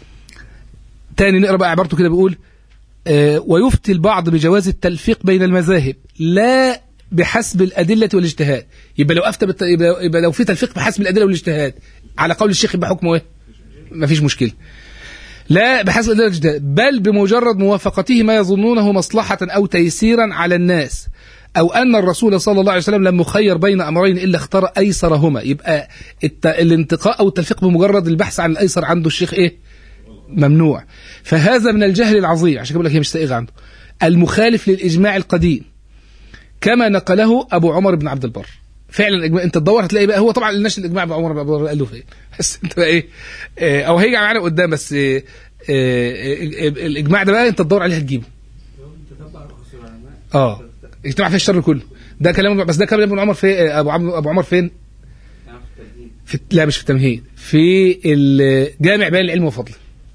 تاني نقرا بقى عبارته كده بيقول آه ويفتي البعض بجواز التلفيق بين المذاهب لا بحسب الادله والاجتهاد يبقى لو افتى بالت... يبقى, يبقى لو في تلفيق بحسب الادله والاجتهاد على قول الشيخ يبقى حكمه ايه؟ مفيش مشكله لا بحسب الادله والاجتهاد بل بمجرد موافقته ما يظنونه مصلحه او تيسيرا على الناس او ان الرسول صلى الله عليه وسلم لم يخير بين امرين الا اختار ايسرهما يبقى الت... الانتقاء او التلفيق بمجرد البحث عن الايسر عنده الشيخ ايه؟ ممنوع فهذا من الجهل العظيم عشان كده بقول لك هي مش سائغه عنده المخالف للاجماع القديم كما نقله ابو عمر بن عبد البر فعلا الإجماع انت تدور هتلاقي بقى هو طبعا الناس الاجماع ابو عمر بن عبد البر قال له فين بس انت بقى ايه آه، او هيجي معانا قدام بس آه، آه، آه، الاجماع ده بقى انت تدور عليه هتجيبه تتبع رخص العلماء اه اجتماع فيه الشر كله ده كلام بس ده كلام ابن عمر في آه، ابو عمر ابو عمر فين يعني في التجديد في لا مش في التمهيد في الجامع بيان العلم وفضله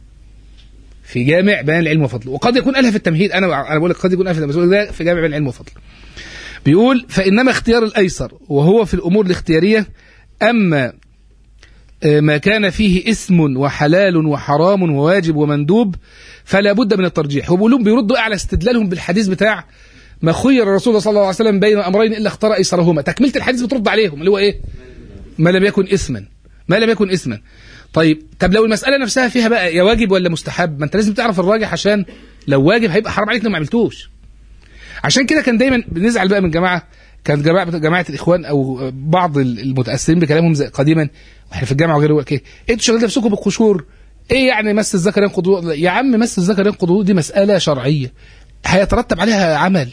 في جامع بيان العلم وفضله وقد يكون قالها في التمهيد انا انا بقول لك قد يكون قالها في التمهيد بس بقول لك ده في جامع بيان العلم وفضله بيقول فانما اختيار الايسر وهو في الامور الاختياريه اما آه، ما كان فيه اسم وحلال وحرام وواجب ومندوب فلا بد من الترجيح هو بيقولون بيردوا على استدلالهم بالحديث بتاع ما خير الرسول صلى الله عليه وسلم بين امرين الا اختار ايسرهما تكمله الحديث بترد عليهم اللي هو ايه ما لم يكن اسما ما لم يكن اسما طيب طب لو المساله نفسها فيها بقى يا واجب ولا مستحب ما انت لازم تعرف الراجح عشان لو واجب هيبقى حرام عليك لو ما عملتوش عشان كده كان دايما بنزعل بقى من جماعه كانت جماعه جماعه الاخوان او بعض المتاثرين بكلامهم زي قديما واحنا في الجامعه وغيره يقول لك ايه انتوا شغالين نفسكم بالقشور ايه يعني مس الذكر ينقض وضوء؟ يا عم مس الذكر ينقض وضوء دي مساله شرعيه هيترتب عليها عمل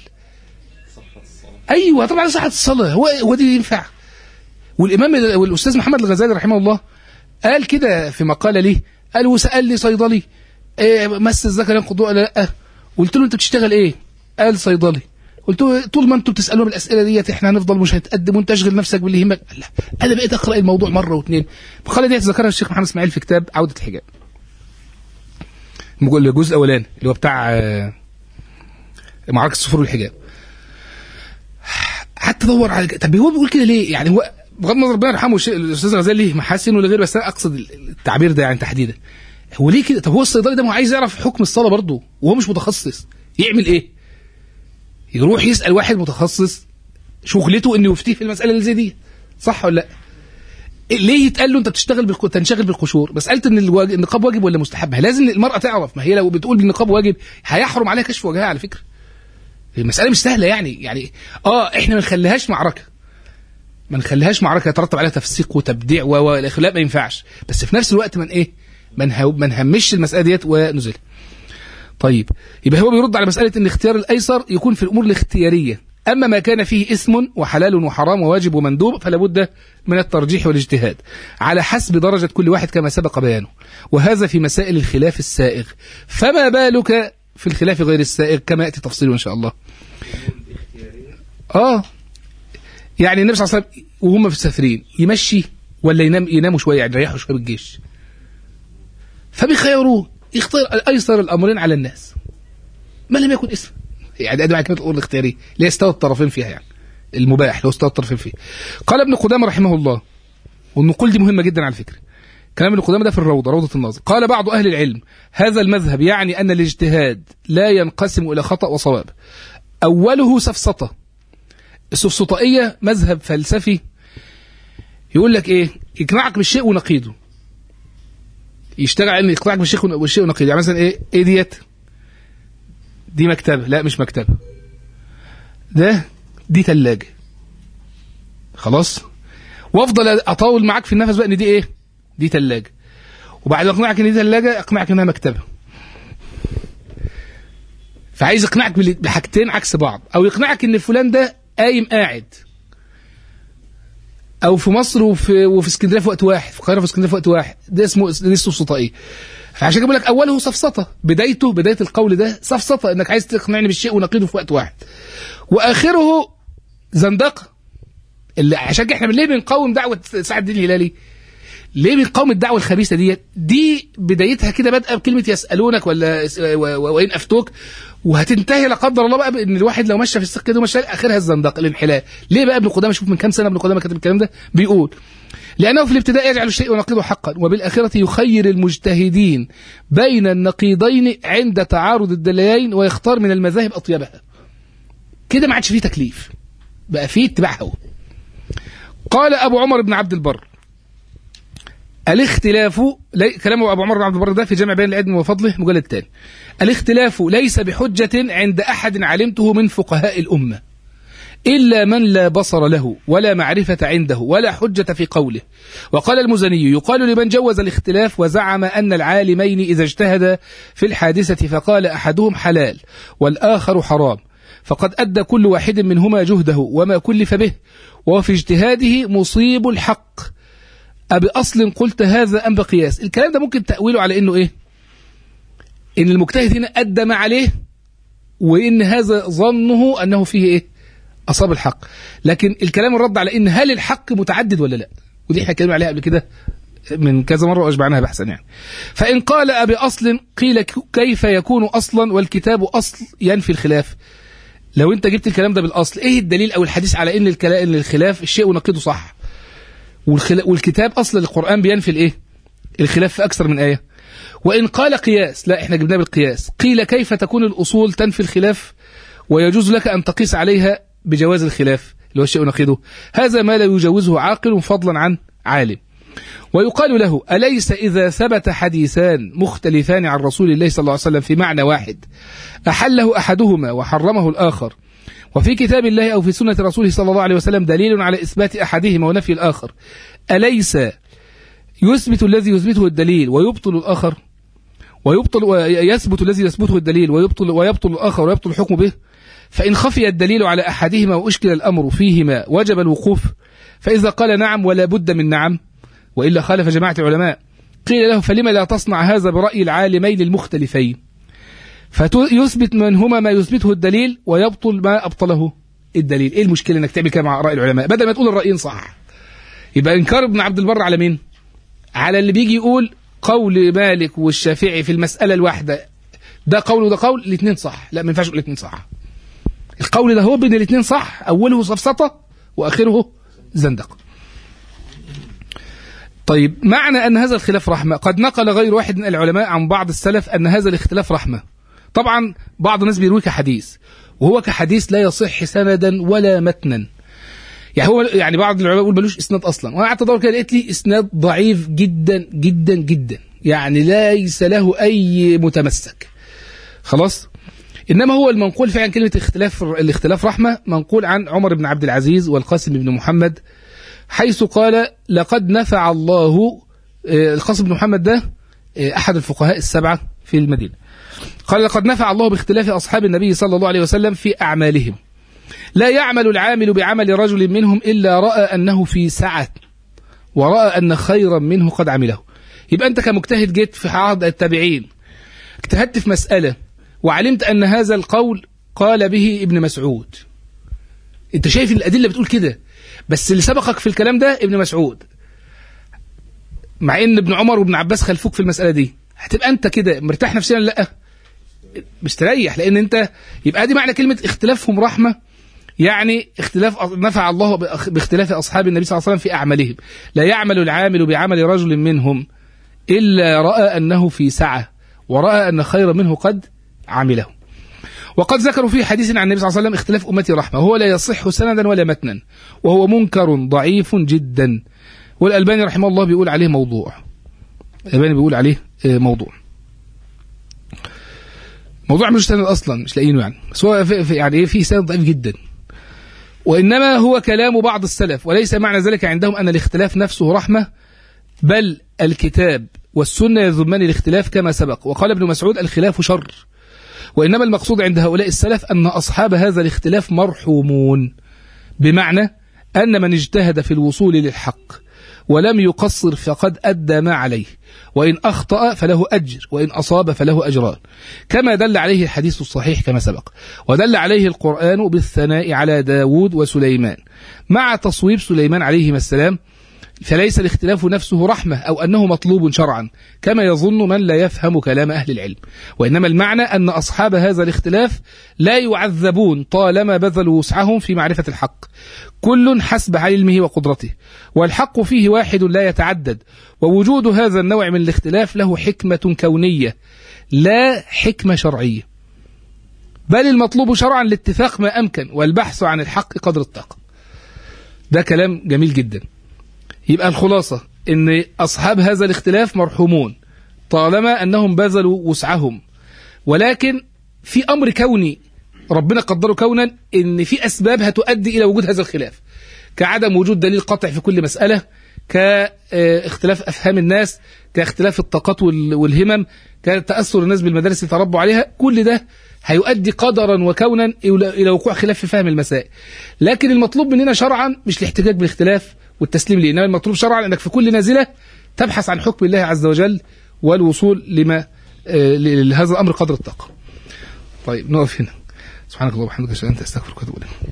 ايوه طبعا صحه الصلاه هو هو دي ينفع والامام والاستاذ محمد الغزالي رحمه الله قال كده في مقاله ليه قال وسال لي صيدلي إيه مس الذكر ينقض ولا لا قلت له انت بتشتغل ايه قال صيدلي قلت له طول ما انتوا بتسالوهم الاسئله ديت احنا هنفضل مش هنتقدم وانت اشغل نفسك باللي يهمك قال لا انا بقيت اقرا الموضوع مره واثنين المقاله ديت ذكرها الشيخ محمد اسماعيل في كتاب عوده الحجاب الجزء الاولاني اللي هو بتاع آه، معركه الصفور والحجاب حتى دور على طب هو بيقول كده ليه يعني هو بغض النظر ربنا يرحمه الشيء- الاستاذ غزالي ليه محاسن ولا غيره بس انا اقصد التعبير ده يعني تحديدا هو ليه كده طب هو الصيدلي ده ما هو عايز يعرف حكم الصلاه برضه وهو مش متخصص يعمل ايه يروح يسال واحد متخصص شغلته انه يفتيه في المساله اللي زي دي صح ولا لا ليه يتقال له انت بتشتغل بالق... تنشغل بالقشور مساله ان الواجب... النقاب واجب ولا مستحب لازم المراه تعرف ما هي لو بتقول بالنقاب واجب هيحرم عليها كشف وجهها على فكره المساله مش سهله يعني يعني اه احنا ما نخليهاش معركه ما نخليهاش معركه يترتب عليها تفسيق وتبديع و و- الى آخره. لا ما ينفعش بس في نفس الوقت من ايه ما نه- ما نهمش المساله ديت ونزل طيب يبقى هو بيرد على مساله ان اختيار الايسر يكون في الامور الاختياريه اما ما كان فيه اثم وحلال وحرام وواجب ومندوب فلا بد من الترجيح والاجتهاد على حسب درجه كل واحد كما سبق بيانه وهذا في مسائل الخلاف السائغ فما بالك في الخلاف غير السائغ كما ياتي تفصيله ان شاء الله اه يعني النبي صلى الله عليه وسلم وهم في السافرين يمشي ولا ينام يناموا شويه يعني يريحوا شويه بالجيش فبيخيروه يختار ايسر الامرين على الناس ما لم يكن اسم يعني ادي كلمه الامور الاختياريه اللي هي استوى الطرفين فيها يعني المباح اللي هو استوى الطرفين فيه قال ابن قدامه رحمه الله والنقول دي مهمه جدا على فكره كلام ابن قدامه ده في الروضه روضه الناظر قال بعض اهل العلم هذا المذهب يعني ان الاجتهاد لا ينقسم الى خطا وصواب اوله سفسطه السفسطائيه مذهب فلسفي يقول لك ايه يقنعك بالشيء ونقيضه يشتغل على ان يقنعك بالشيء ون- بالشيء ونقيضه يعني مثلا ايه ايه ديت دي مكتبه لا مش مكتبه ده دي ثلاجه خلاص وافضل اطول معاك في النفس بقى ان دي ايه دي ثلاجه وبعد ما اقنعك ان دي ثلاجه اقنعك انها مكتبه فعايز يقنعك بال- بحاجتين عكس بعض او يقنعك ان فلان ده قايم قاعد او في مصر وفي وفي اسكندريه في وقت واحد في القاهره في اسكندريه في وقت واحد ده اسمه دي السفسطائيه فعشان كده بقول لك اوله سفسطه بدايته بدايه القول ده سفسطه انك عايز تقنعني بالشيء ونقيضه في وقت واحد واخره زندقه اللي عشان كده احنا ليه بنقاوم دعوه سعد الدين الهلالي ليه بنقاوم الدعوه الخبيثه ديت دي بدايتها كده بادئه بكلمه يسالونك ولا اس- و- و- وان افتوك وهتنتهي لا قدر الله بقى بان الواحد لو مشى في السكه كده ومشى اخرها الزندقه الانحلال ليه بقى ابن قدامه شوف من كام سنه ابن قدامه كاتب الكلام ده بيقول لأنه في الابتداء يجعل الشيء ونقيضه حقا وبالآخرة يخير المجتهدين بين النقيضين عند تعارض الدليلين ويختار من المذاهب أطيبها كده ما عادش فيه تكليف بقى فيه اتباع هوى قال أبو عمر بن عبد البر الاختلاف لي... كلام ابو عمر بن عبد البر ده في جامع بين العلم وفضله مجلد الثاني الاختلاف ليس بحجة عند أحد علمته من فقهاء الأمة إلا من لا بصر له ولا معرفة عنده ولا حجة في قوله وقال المزني يقال لمن جوز الاختلاف وزعم أن العالمين إذا اجتهد في الحادثة فقال أحدهم حلال والآخر حرام فقد أدى كل واحد منهما جهده وما كلف به وفي اجتهاده مصيب الحق أبي أصل قلت هذا أم بقياس الكلام ده ممكن تأويله على إنه إيه إن المجتهد هنا أدى ما عليه وإن هذا ظنه أنه فيه إيه أصاب الحق لكن الكلام الرد على إن هل الحق متعدد ولا لا ودي احنا اتكلمنا عليها قبل كده من كذا مرة وأشبعناها بحثا يعني فإن قال أبي أصل قيل كيف يكون أصلا والكتاب أصل ينفي الخلاف لو أنت جبت الكلام ده بالأصل إيه الدليل أو الحديث على إن الكلام إن الخلاف الشيء ونقيضه صح والخلا والكتاب أصل القرآن بينفي الإيه الخلاف في أكثر من آية وإن قال قياس لا إحنا جبناه بالقياس قيل كيف تكون الأصول تنفي الخلاف ويجوز لك أن تقيس عليها بجواز الخلاف اللي هو الشيء نقيضه هذا ما لا يجوزه عاقل فضلا عن عالم ويقال له أليس إذا ثبت حديثان مختلفان عن رسول الله صلى الله عليه وسلم في معنى واحد أحله أحدهما وحرمه الآخر وفي كتاب الله أو في سنة رسوله صلى الله عليه وسلم دليل على إثبات أحدهما ونفي الآخر أليس يثبت الذي يثبته الدليل ويبطل الآخر ويبطل ويثبت الذي يثبته الدليل ويبطل ويبطل الآخر ويبطل الحكم به فإن خفي الدليل على أحدهما وأشكل الأمر فيهما وجب الوقوف فإذا قال نعم ولا بد من نعم وإلا خالف جماعة العلماء قيل له فلما لا تصنع هذا برأي العالمين المختلفين فيثبت منهما ما يثبته الدليل ويبطل ما أبطله الدليل إيه المشكلة إنك تعمل كده مع آراء العلماء بدل ما تقول الرأيين صح يبقى إنكار ابن عبد البر على مين على اللي بيجي يقول قول مالك والشافعي في المسألة الواحدة ده قول وده قول الاثنين صح لا ما ينفعش اقول الاثنين صح القول ده هو بين الاثنين صح اوله سفسطه واخره زندقه طيب معنى ان هذا الخلاف رحمه قد نقل غير واحد من العلماء عن بعض السلف ان هذا الاختلاف رحمه طبعا بعض الناس بيروي كحديث وهو كحديث لا يصح سندا ولا متنا يعني هو يعني بعض العلماء يقول ملوش اسناد اصلا وانا قعدت ادور كده لقيت لي اسناد ضعيف جدا جدا جدا يعني ليس له اي متمسك خلاص انما هو المنقول فعلا كلمه اختلاف الاختلاف رحمه منقول عن عمر بن عبد العزيز والقاسم بن محمد حيث قال لقد نفع الله آه، القاسم بن محمد ده آه، احد الفقهاء السبعه في المدينه قال لقد نفع الله باختلاف اصحاب النبي صلى الله عليه وسلم في اعمالهم لا يعمل العامل بعمل رجل منهم الا راى انه في سعه وراى ان خيرا منه قد عمله يبقى انت كمجتهد جيت في عهد التابعين اجتهدت في مساله وعلمت ان هذا القول قال به ابن مسعود انت شايف الادله بتقول كده بس اللي سبقك في الكلام ده ابن مسعود مع ان ابن عمر وابن عباس خلفوك في المساله دي هتبقى انت كده مرتاح نفسيا ولا لا مستريح لان انت يبقى دي معنى كلمه اختلافهم رحمه يعني اختلاف نفع الله بأخ- باختلاف اصحاب النبي صلى الله عليه وسلم في اعمالهم لا يعمل العامل بعمل رجل منهم الا راى انه في سعه وراى ان خيرا منه قد عمله وقد ذكروا في حديث عن النبي صلى الله عليه وسلم اختلاف امتي رحمه هو لا يصح سندا ولا متنا وهو منكر ضعيف جدا والالباني رحمه الله بيقول عليه موضوع الالباني بيقول عليه آه، موضوع موضوع مش سند اصلا مش لاقيينه يعني بس هو في في- يعني ايه فيه سند ضعيف جدا وانما هو كلام بعض السلف وليس معنى ذلك عندهم ان الاختلاف نفسه رحمه بل الكتاب والسنه يذمان الاختلاف كما سبق وقال ابن مسعود الخلاف شر وإنما المقصود عند هؤلاء السلف أن أصحاب هذا الاختلاف مرحومون بمعنى أن من اجتهد في الوصول للحق ولم يقصر فقد أدى ما عليه وإن أخطأ فله أجر وإن أصاب فله أجران كما دل عليه الحديث الصحيح كما سبق ودل عليه القرآن بالثناء على داود وسليمان مع تصويب سليمان عليهما السلام فليس الاختلاف نفسه رحمة أو أنه مطلوب شرعا كما يظن من لا يفهم كلام أهل العلم وإنما المعنى أن أصحاب هذا الاختلاف لا يعذبون طالما بذلوا وسعهم في معرفة الحق كل حسب علمه وقدرته والحق فيه واحد لا يتعدد ووجود هذا النوع من الاختلاف له حكمة كونية لا حكمة شرعية بل المطلوب شرعا الاتفاق ما أمكن والبحث عن الحق قدر الطاقة ده كلام جميل جدا يبقى الخلاصة ان اصحاب هذا الاختلاف مرحومون طالما انهم بذلوا وسعهم ولكن في امر كوني ربنا قدره كونا ان في اسباب هتؤدي الى وجود هذا الخلاف كعدم وجود دليل قاطع في كل مسألة كاختلاف افهام الناس كاختلاف الطاقات وال- والهمم كتأثر الناس بالمدارس اللي تربوا عليها كل ده هيؤدي قدرا وكونا الى إلى وقوع خلاف في فهم المسائل لكن المطلوب مننا شرعا مش الاحتجاج بالاختلاف والتسليم ليه انما المطلوب شرعا انك في كل نازله تبحث عن حكم الله عز وجل والوصول لما آه، لهذا الامر قدر الطاقه. طيب نقف هنا. سبحانك اللهم وبحمدك اشهد ان لا اله الا انت استغفرك واتوب اليك.